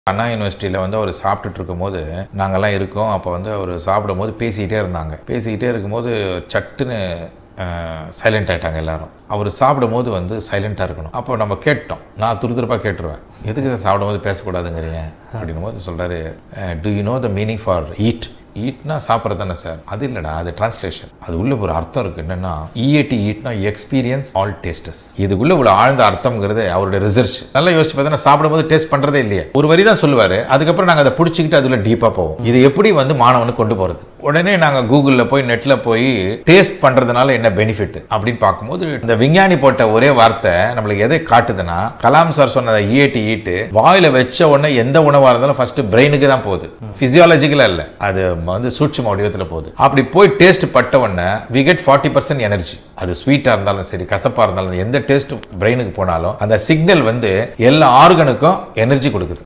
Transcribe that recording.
அண்ணா யூனிவர்சிட்டியில் வந்து அவர் சாப்பிட்டுட்டு இருக்கும்போது நாங்கெல்லாம் இருக்கோம் அப்போ வந்து அவர் சாப்பிடும்போது பேசிக்கிட்டே இருந்தாங்க பேசிக்கிட்டே இருக்கும்போது சட்டுன்னு சைலண்ட் ஆயிட்டாங்க எல்லாரும் அவர் சாப்பிடும்போது வந்து சைலண்ட்டாக இருக்கணும் அப்போ நம்ம கேட்டோம் நான் துருதுருப்பாக கேட்டுருவேன் எதுக்கு இதை சாப்பிடும்போது பேசக்கூடாதுங்கிறீங்க அப்படின்னும் போது சொல்கிறாரு do you know the meaning for eat ஈட்னா சாப்பிட்றது தானே சார் அது இல்லைடா அது டிரான்ஸ்லேஷன் அது உள்ள ஒரு அர்த்தம் இருக்கு என்னன்னா இஏடி ஈட்னா எக்ஸ்பீரியன்ஸ் ஆல் டேஸ்டஸ் இதுக்குள்ள இவ்வளோ ஆழ்ந்த அர்த்தம்ங்கிறது அவருடைய ரிசர்ச் நல்லா யோசிச்சு பார்த்தா சாப்பிடும்போது டேஸ்ட் பண்றதே இல்லையே ஒரு வரி தான் சொல்லுவாரு அதுக்கப்புறம் நாங்கள் அதை பிடிச்சிக்கிட்டு அதுல டீப்பாக போவோம் இது எப்படி வந்து மாணவனுக்கு கொண்டு போறது உடனே நாங்கள் கூகுளில் போய் நெட்டில் போய் டேஸ்ட் பண்ணுறதுனால என்ன பெனிஃபிட் அப்படின்னு பார்க்கும்போது இந்த விஞ்ஞானி போட்ட ஒரே வார்த்தை நம்மளுக்கு எதை காட்டுதுன்னா கலாம் சார் சொன்ன இஏடி ஈட்டு வாயில வச்ச உடனே எந்த உணவாக இருந்தாலும் ஃபர்ஸ்ட் பிரெயினுக்கு தான் போகுது ஃபிசியாலஜிக்கலாக இல்லை அது வந்து சூட்சும வடிவத்தில் போகுது அப்படி போய் டேஸ்ட் பட்ட உடனே we get forty percent energy அது ஸ்வீட்டாக இருந்தாலும் சரி கசப்பாக இருந்தாலும் எந்த டேஸ்ட் பிரெயினுக்கு போனாலும் அந்த சிக்னல் வந்து எல்லா ஆர்கனுக்கும் எனர்ஜி கொடுக்குது